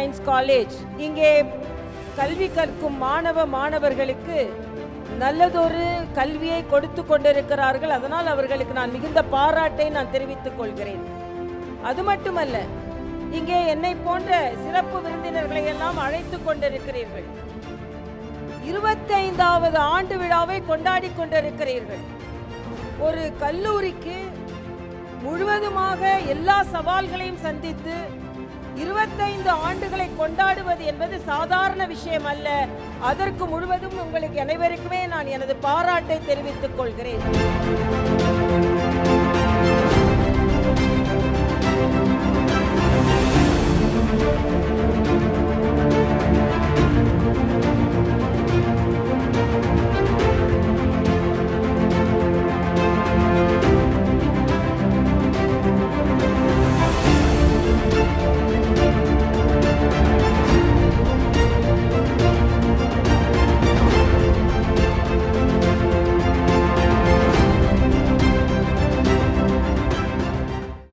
science college இங்கே கல்வி கற்கும் மாணவ மாணவர்களுக்கு நல்லதொரு கல்வியை கொடுத்து கொண்டிருக்கிறார்கள் அதனால் அவர்களுக்கு நான் மிகுந்த பாராட்டை நான் தெரிவித்துக் கொள்கிறேன் அது மட்டுமல்ல இங்கே என்னை போன்ற சிறப்பு விருந்தினர்களை எல்லாம் அழைத்து கொண்டிருக்கிறீர்கள் இருபத்தைந்தாவது ஆண்டு விழாவை கொண்டாடி கொண்டிருக்கிறீர்கள் ஒரு கல்லூரிக்கு முழுவதுமாக எல்லா சவால்களையும் சந்தித்து இருபத்தைந்து ஆண்டுகளை கொண்டாடுவது என்பது சாதாரண விஷயம் அல்ல அதற்கு முழுவதும் உங்களுக்கு அனைவருக்குமே நான் எனது பாராட்டை தெரிவித்துக் கொள்கிறேன்